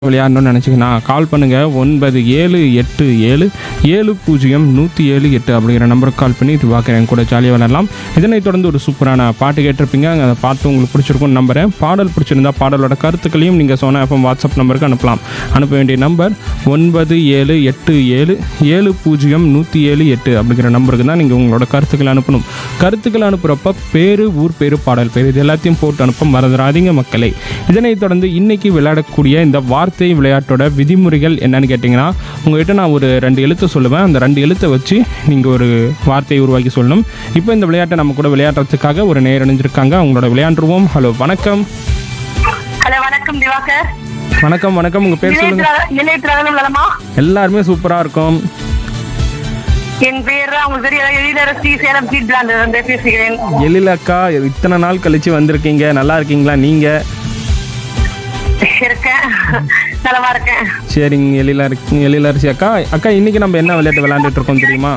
விளையாடணும்னு நினச்சிங்கன்னா கால் பண்ணுங்கள் ஒன்பது ஏழு எட்டு ஏழு ஏழு பூஜ்ஜியம் நூற்றி ஏழு எட்டு அப்படிங்கிற நம்பருக்கு கால் பண்ணி இது பார்க்குறேன் கூட ஜாலியாக விளையாடலாம் இதனைத் தொடர்ந்து ஒரு சூப்பரான பாட்டு கேட்டிருப்பீங்க அதை பார்த்து உங்களுக்கு பிடிச்சிருக்கும்னு நம்புறேன் பாடல் பிடிச்சிருந்தா பாடலோட கருத்துக்களையும் நீங்கள் சொன்ன எஃப்எம் வாட்ஸ்அப் நம்பருக்கு அனுப்பலாம் அனுப்ப வேண்டிய நம்பர் ஒன்பது ஏழு எட்டு ஏழு ஏழு பூஜ்ஜியம் நூற்றி ஏழு எட்டு அப்படிங்கிற நம்பருக்கு தான் நீங்கள் உங்களோட கருத்துக்களை அனுப்பணும் கருத்துக்களை அனுப்புகிறப்ப பேர் ஊர் பேர் பாடல் பேர் இது எல்லாத்தையும் போட்டு அனுப்ப மறந்துடாதீங்க மக்களே இதனைத் தொடர்ந்து இன்னைக்கு விளையாடக்கூடிய இந்த வார்த்தை விளையாட்டோட விதிமுறைகள் என்னன்னு கேட்டிங்கன்னா உங்ககிட்ட நான் ஒரு ரெண்டு எழுத்து சொல்லுவேன் அந்த ரெண்டு எழுத்தை வச்சு நீங்கள் ஒரு வார்த்தையை உருவாக்கி சொல்லணும் இப்போ இந்த விளையாட்டை நம்ம கூட விளையாடுறதுக்காக ஒரு நேர் அணிஞ்சிருக்காங்க அவங்களோட விளையாண்டுருவோம் ஹலோ வணக்கம் ஹலோ வணக்கம் திவாகர் வணக்கம் வணக்கம் உங்கள் பேர் சொல்லுங்கள் நிலையத்தில் நிலையத்தில் நலமா எல்லாருமே சூப்பராக இருக்கும் என் பேர் உங்களுக்கு தெரியும் எழிலரசி சேலம் சீட் பிளான்ல இருந்து பேசுகிறேன் எழிலக்கா இத்தனை நாள் கழிச்சு வந்திருக்கீங்க நல்லா இருக்கீங்களா நீங்கள் இருக்கேன் நலமா இருக்கேன் சரிங்க எழில எழிலரசி அக்கா அக்கா இன்னைக்கு நம்ம என்ன விளையாட்டு விளையாண்டுட்டு இருக்கோம் தெரியுமா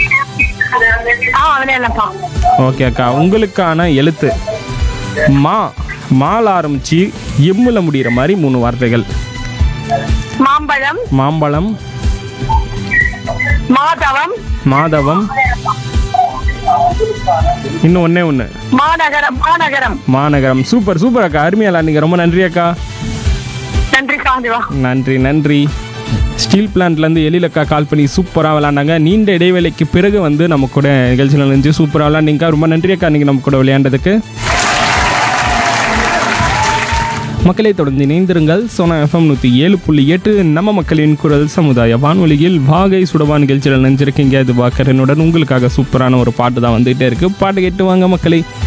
ஆ விளையாடலாம்ப்பா ஓகே அக்கா உங்களுக்கான எழுத்து மா மால ஆரம்பிச்சு எம்முல முடிகிற மாதிரி மூணு வார்த்தைகள் மாம்பழம் மாம்பழம் மாதவம் மாதவம் இன்னும் ஒண்ணே ஒன்று மாநகரம் மாநகரம் மாநகரம் சூப்பர் சூப்பர் அக்கா அருமையா நீங்கள் ரொம்ப நன்றி அக்கா நன்றி காந்திவா நன்றி நன்றி ஸ்டீல் பிளான்ட்லேருந்து எழிலக்கா கால் பண்ணி சூப்பராக விளாண்டாங்க நீண்ட இடைவேளைக்கு பிறகு வந்து நம்ம கூட நிகழ்ச்சியில் நினைஞ்சு சூப்பராக விளாண்டிங்கக்கா ரொம்ப நன்றி அக்கா நீங்கள் நம்ம கூட விளையாண்டதுக்கு மக்களை தொடர்ந்து இணைந்திருங்கள் சோனா எஃப்எம் நூற்றி ஏழு புள்ளி எட்டு நம்ம மக்களின் குரல் சமுதாய வானொலியில் வாகை சுடவா நிகழ்ச்சியில் நினைஞ்சிருக்கீங்க இது பாக்கரனுடன் உங்களுக்காக சூப்பரான ஒரு பாட்டு தான் வந்துகிட்டே இருக்கு பாட்டு கேட்டு வாங்க மக்களை